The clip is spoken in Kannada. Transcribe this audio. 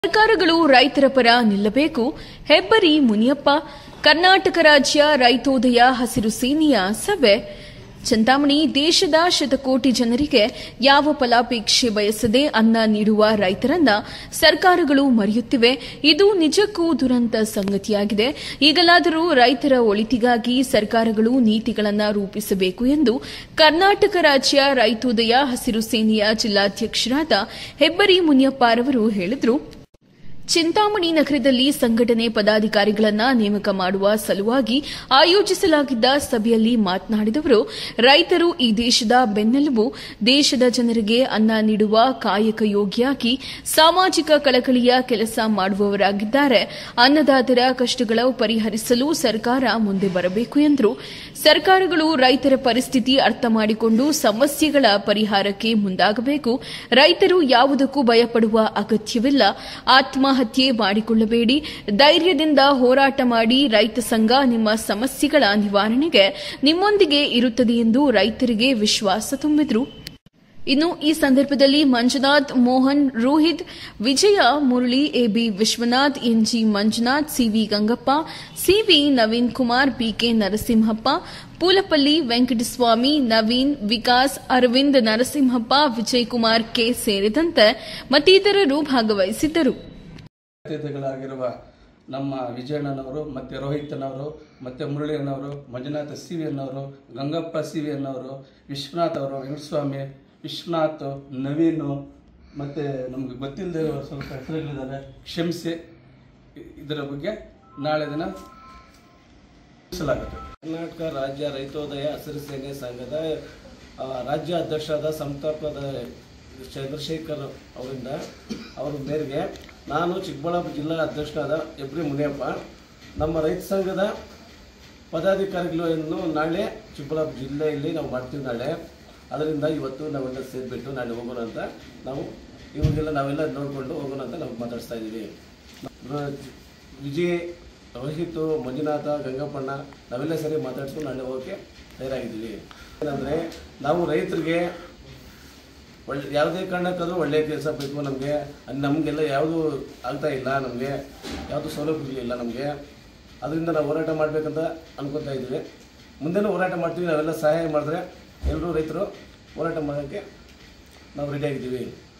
ಸರ್ಕಾರಗಳು ರೈತರ ಪರ ನಿಲ್ಲಬೇಕು ಹೆಬ್ಬರಿ ಮುನಿಯಪ್ಪ ಕರ್ನಾಟಕ ರಾಜ್ಯ ರೈತೋದಯ ಹಸಿರು ಸೇನೆಯ ಸಭೆ ಚಿಂತಾಮಣಿ ದೇಶದ ಶತಕೋಟಿ ಜನರಿಗೆ ಯಾವ ಫಲಾಪೇಕ್ಷೆ ಬಯಸದೆ ಅನ್ನ ನೀಡುವ ರೈತರನ್ನ ಸರ್ಕಾರಗಳು ಮರೆಯುತ್ತಿವೆ ಇದು ನಿಜಕ್ಕೂ ದುರಂತ ಸಂಗತಿಯಾಗಿದೆ ಈಗಲಾದರೂ ರೈತರ ಒಳಿತಿಗಾಗಿ ಸರ್ಕಾರಗಳು ನೀತಿಗಳನ್ನು ರೂಪಿಸಬೇಕು ಎಂದು ಕರ್ನಾಟಕ ರಾಜ್ಯ ರೈತೋದಯ ಹಸಿರು ಸೇನೆಯ ಜಿಲ್ಲಾಧ್ಯಕ್ಷರಾದ ಹೆಬ್ಬರಿ ಮುನಿಯಪ್ಪರವರು ಹೇಳಿದರು ಚಿಂತಾಮಣಿ ನಗರದಲ್ಲಿ ಸಂಘಟನೆ ಪದಾಧಿಕಾರಿಗಳನ್ನ ನೇಮಕ ಮಾಡುವ ಸಲುವಾಗಿ ಆಯೋಜಿಸಲಾಗಿದ್ದ ಸಭೆಯಲ್ಲಿ ಮಾತನಾಡಿದವರು ರೈತರು ಈ ದೇಶದ ಬೆನ್ನೆಲುಬು ದೇಶದ ಜನರಿಗೆ ಅನ್ನ ನೀಡುವ ಕಾಯಕ ಯೋಗಿಯಾಗಿ ಸಾಮಾಜಿಕ ಕಳಕಳಿಯ ಕೆಲಸ ಮಾಡುವವರಾಗಿದ್ದಾರೆ ಅನ್ನದಾತರ ಕಷ್ಟಗಳ ಪರಿಹರಿಸಲು ಸರ್ಕಾರ ಮುಂದೆ ಬರಬೇಕು ಎಂದರು ಸರ್ಕಾರಗಳು ರೈತರ ಪರಿಸ್ಥಿತಿ ಅರ್ಥ ಮಾಡಿಕೊಂಡು ಸಮಸ್ಯೆಗಳ ಪರಿಹಾರಕ್ಕೆ ಮುಂದಾಗಬೇಕು ರೈತರು ಯಾವುದಕ್ಕೂ ಭಯಪಡುವ ಅಗತ್ಯವಿಲ್ಲ ಆತ್ಮಹತ್ಯೆ ಮಾಡಿಕೊಳ್ಳಬೇಡಿ ಧೈರ್ಯದಿಂದ ಹೋರಾಟ ಮಾಡಿ ರೈತ ಸಂಘ ನಿಮ್ಮ ಸಮಸ್ಯೆಗಳ ನಿವಾರಣೆಗೆ ನಿಮ್ಮೊಂದಿಗೆ ಇರುತ್ತದೆ ಎಂದು ರೈತರಿಗೆ ವಿಶ್ವಾಸ ತುಂಬಿದರು ಇನ್ನು ಈ ಸಂದರ್ಭದಲ್ಲಿ Manjunath Mohan Rohit Vijaya Murali A B Vishwanath N G Manjunath C V Gangappa C V Naveen Kumar B K Narasimhappa Poolapalli Venkataswamy Naveen Vikas Aravind Narasimhappa Vijay Kumar K ಸೇರಿದಂತೆ ಮತ್ತಿತರರು ಭಾಗವಹಿಸಿದ್ದರು ಅತಿಥಿಗಳಾಗಿರುವ ನಮ್ಮ ವಿಜಯಣ್ಣನವರು ಮತ್ತು ರೋಹಿತನವರು ಮತ್ತು ಮುರಳಿಯನ್ನವರು ಮಂಜುನಾಥ ಸಿ ವಿ ಅನ್ನವರು ಗಂಗಪ್ಪ ಸಿ ವಿ ಅನ್ನವರು ವಿಶ್ವನಾಥ್ ಅವರು ವೆಂಕಟಸ್ವಾಮಿ ವಿಶ್ವನಾಥ್ ನವೀನು ಮತ್ತು ನಮಗೆ ಗೊತ್ತಿಲ್ಲದೆ ಸ್ವಲ್ಪ ಹೆಸರುಗಳಿದ್ದಾರೆ ಕ್ಷಮಿಸಿ ಇ- ಇದರ ಬಗ್ಗೆ ನಾಳೆ ದಿನ ತಿಳಿಸಲಾಗುತ್ತೆ ಕರ್ನಾಟಕ ರಾಜ್ಯ ರೈತೋದಯ ಹಸಿರು ಸೇನೆ ಸಂಘದ ಆ, ರಾಜ್ಯ ಅಧ್ಯಕ್ಷರಾದ ಸಂತಾಪದ ಚಂದ್ರಶೇಖರ್ ಅವರಿಂದ ಅವರ ಮೇರೆಗೆ ನಾನು ಚಿಕ್ಕಬಳ್ಳಾಪುರ ಜಿಲ್ಲಾ ಅಧ್ಯಕ್ಷರಾದ ಎಬ್ರಿ ಮುನಿಯಪ್ಪ ನಮ್ಮ ರೈತ ಸಂಘದ ಪದಾಧಿಕಾರಿಗಳನ್ನು ನಾಳೆ ಚಿಕ್ಕಬಳ್ಳಾಪುರ ಜಿಲ್ಲೆಯಲ್ಲಿ ನಾವು ಮಾಡ್ತೀವಿ ನಾಳೆ ಅದರಿಂದ ಇವತ್ತು ನಾವೆಲ್ಲ ಸೇರಿಬಿಟ್ಟು ನಾಳೆ ಹೋಗೋಣ ಅಂತ ನಾವು ಇವಾಗೆಲ್ಲ ನಾವೆಲ್ಲ ನೋಡಿಕೊಂಡು ಹೋಗೋಣ ಅಂತ ನಾವು ಮಾತಾಡಿಸ್ತಾ ಇದ್ದೀವಿ ರ- ವಿಜಯ್ ರೋಹಿತ್ ಮಂಜುನಾಥ ಗಂಗಪ್ಪಣ್ಣ ನಾವೆಲ್ಲ ಸರಿ ಮಾತಾಡ್ಸ್ಕೊಂಡು ನಾಳೆ ಹೋಗೋಕ್ಕೆ ತಯಾರಾಗಿದ್ದೀವಿ ಏನಂದರೆ ನಾವು ರೈತರಿಗೆ ಒಳ್ಳೆ ಯಾವುದೇ ಕಾರಣಕ್ಕಾದ್ರೂ ಒಳ್ಳೆಯ ಕೆಲಸ ಬೇಕು ನಮಗೆ ನಮಗೆಲ್ಲ ಯಾವುದು ಆಗ್ತಾ ಇಲ್ಲ ನಮಗೆ ಯಾವುದು ಸೌಲಭ್ಯಗಳಿಲ್ಲ ನಮಗೆ ಅದರಿಂದ ನಾವು ಹೋರಾಟ ಮಾಡಬೇಕಂತ ಅನ್ಕೊತಾ ಇದ್ದೀವಿ ಮುಂದೆನೂ ಹೋರಾಟ ಮಾಡ್ತೀವಿ ನಾವೆಲ್ಲ ಸಹಾಯ ಮಾಡಿದ್ರೆ ಎಲ್ಲರೂ ರೈತರು ಹೋರಾಟ ಮಾಡೋಕ್ಕೆ ನಾವು ರೆಡಿಯಾಗಿದ್ದೀವಿ